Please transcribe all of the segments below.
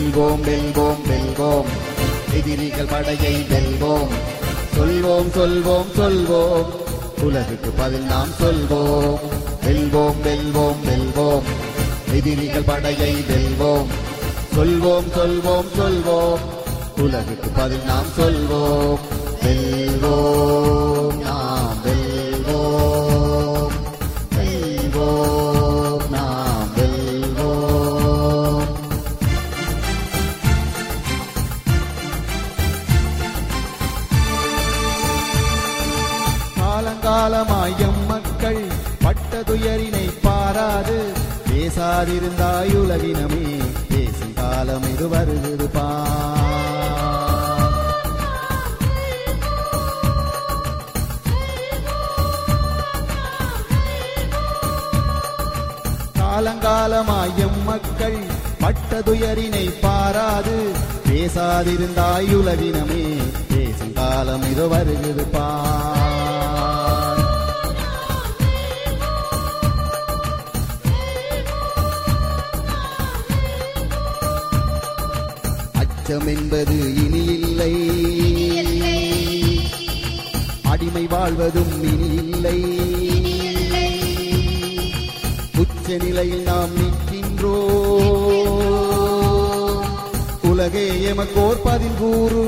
வெல்வோம் வெல்வோம் வெல்வோம் எதிரிகள் படையை வெல்வோம் சொல்வோம் சொல்வோம் சொல்வோம் உலகுக்கு பதில் நாம் சொல்வோம் வெல்வோம் வெல்வோம் வெல்வோம் எதிரிகள் படையை வெல்வோம் சொல்வோம் சொல்வோம் சொல்வோம் உலகுக்கு பதில் நாம் சொல்வோம் வெல்வோம் நாம் வெல்வோம் வெல்வோம் நாம் வெல்வோம் காலங்காலமாய் எம் மக்கள் பட்ட துயரினை பாராது பேசாதிருந்தாய் உலகினமே பேசும் காலம் இது வருகிறது பா காலங்காலமாய் எம் மக்கள் பட்ட துயரினை பாராது பேசாதிருந்தாய் உலகினமே பேசும் காலம் இது வருகிறது பா அச்சம் என்பது இனி இல்லை அடிமை வாழ்வதும் இனி இல்லை உச்ச நிலையில் நாம் நிற்கின்றோம் உலகே எமக்கோர் பதில் கூறு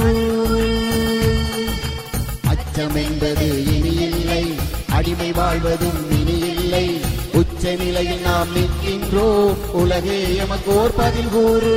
அச்சம் என்பது இனி இல்லை அடிமை வாழ்வதும் இனி இல்லை உச்ச நிலையில் நாம் நிற்கின்றோம் உலகே எமக்கோர் பதில் கூறு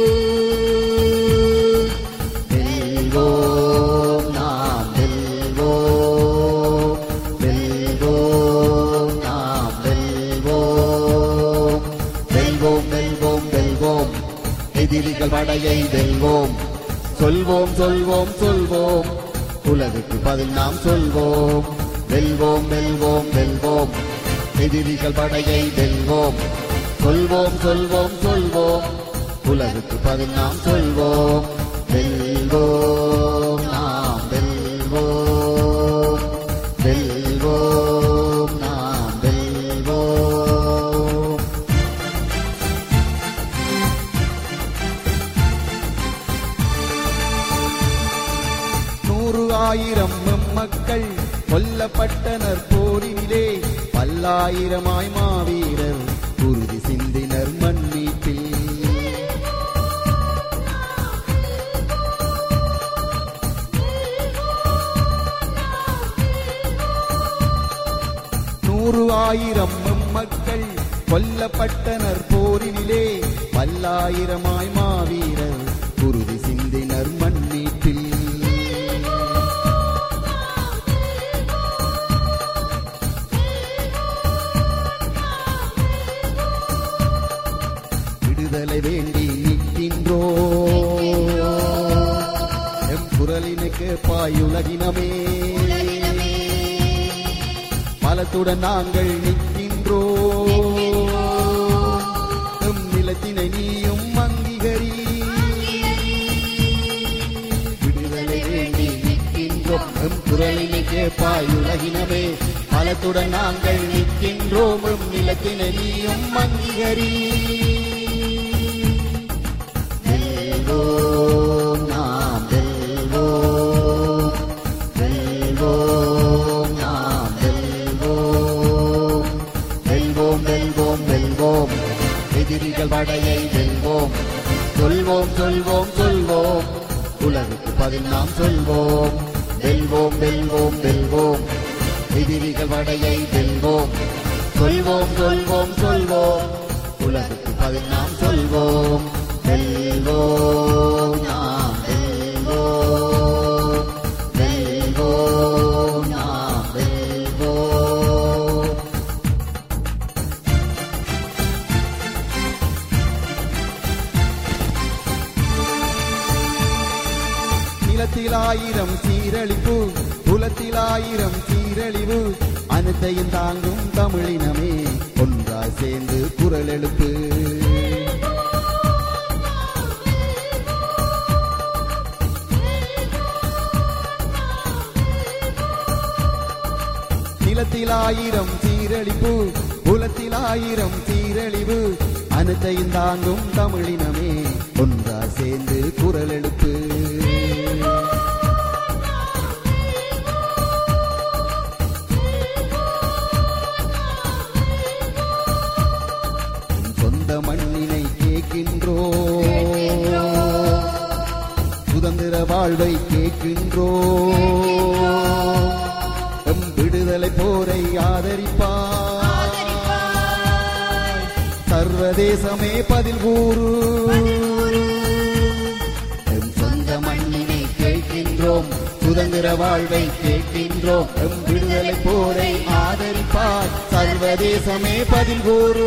வெல்வோம் நாம் வெல்வோம் வெல்வோம் நாம் வெல்வோம் வெல்வோம் வெல்வோம் வெல்வோம் எதிரிகள் படையை வெல்வோம் சொல்வோம் சொல்வோம் சொல்வோம் உலகுக்கு பதில் நாம் சொல்வோம் வெல்வோம் வெல்வோம் வெல்வோம் எதிரிகள் படையை வெல்வோம் சொல்வோம் சொல்வோம் சொல்வோம் உலகுக்கு பதில் நாம் சொல்வோம் வெல்வோம் நாம் வெல்வோம் வெல்வோம் நாம் வெல்வோம் நூறு ஆயிரம் மக்கள் கொல்லப்பட்டனர் போரினிலே பல்லாயிரமாய் மாவீரர் குருதி சிந்தினர் மன்மீட்டில் நூறு ஆயிரம் மக்கள் கொல்லப்பட்டனர் போரினிலே பல்லாயிரமாய் மாவீரர் குருதி சிந்தினர் மண்ணீட்டில் விடுதலை வேண்டி நிற்கின்றோ எம் குரலினுக்கு பாயுலகினமே பலத்துடன் நாங்கள் நிற்கின்றோ எம் நிலத்தினை நீயும் அங்கீகரி விடுதலை வேண்டி நிற்கின்றோம் எம் குரலினை கேட்பாய் உலகினமே பலத்துடன் நாங்கள் நிற்கின்றோம் எம் நிலத்தினை நீயும் அங்கீகரி வெல்வோம் நாம் வெல்வோம் வெல்வோம் நாம் வெல்வோம் வெல்வோம் வெல்வோம் வெல்வோம் எதிரிகள் படையை வெல்வோம் சொல்வோம் சொல்வோம் சொல்வோம் உலகுக்கு பதில் நாம் சொல்வோம் வெல்வோம் வெல்வோம் வெல்வோம் எதிரிகள் படையை வெல்வோம் சொல்வோம் சொல்வோம் சொல்வோம் உலகுக்கு பதில் நாம் சொல்வோம் வெல்வோம் நாம் வெல்வோம் வெல்வோம் நாம் வெல்வோம் நிலத்திலாயிரம் சீரழிப்பு புலத்திலாயிரம் சீரழிவு அனைத்தையும் தாங்கும் தமிழினமே ஒன்றாய் சேர்ந்து குரல் எழுப்பு நிலத்திலாயிரம் சீரழிப்பு புலத்திலாயிரம் சீரழிவு அனைத்தையும் தாங்கும் தமிழினமே ஒன்றா சேர்ந்து குரல் எழுப்பு உன் சொந்த மண்ணினை கேட்கின்றோ சுதந்திர வாழ்வை கேட்கின்றோ எம் விடுதலை போரை ஆதரிப்பார் சர்வதேசமே பதில் கூறு எம் சொந்த மண்ணினை கேட்கின்றோம் சுதந்திர வாழ்வை கேட்கின்றோம் எம் விடுதலை போரை ஆதரிப்பார் சர்வதேசமே பதில் கூறு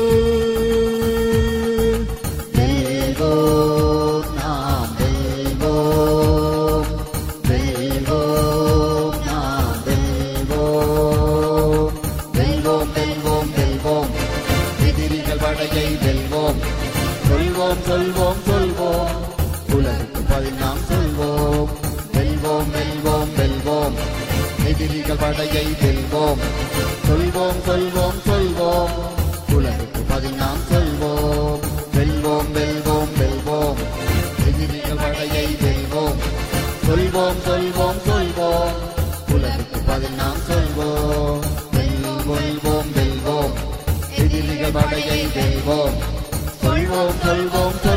வெல்வோம் நாம் வெல்வோம் வெல்வோம் நாம் வெல்வோம் வெல்வோம் வெல்வோம் வெல்வோம் எதிரிகள் படையை வெல்வோம் சொல்வோம் சொல்வோம் சொல்வோம் உலகுக்கு பதில் நாம் சொல்வோம் வெல்வோம் வெல்வோம் வெல்வோம் எதிரிகள் படையை வெல்வோம் சொல்வோம் சொல்வோம் சொல்வோம் உலகுக்கு பதில் நாம் சொல்வோம் வெல்வோம் வெல்வோம் வெல்வோம் எதிரிகள் படையை வெல்வோம் சொல்வோம் சொல்வோம் சொல்வோம் உலகுக்கு பதில் நாம் சொல்வோம் வெல்வோம் வெல்வோம் வெல்வோம் எதிரிகள் படையை வெல்வோம் சொல்வோம் சொல்வோம் சொல்வோம்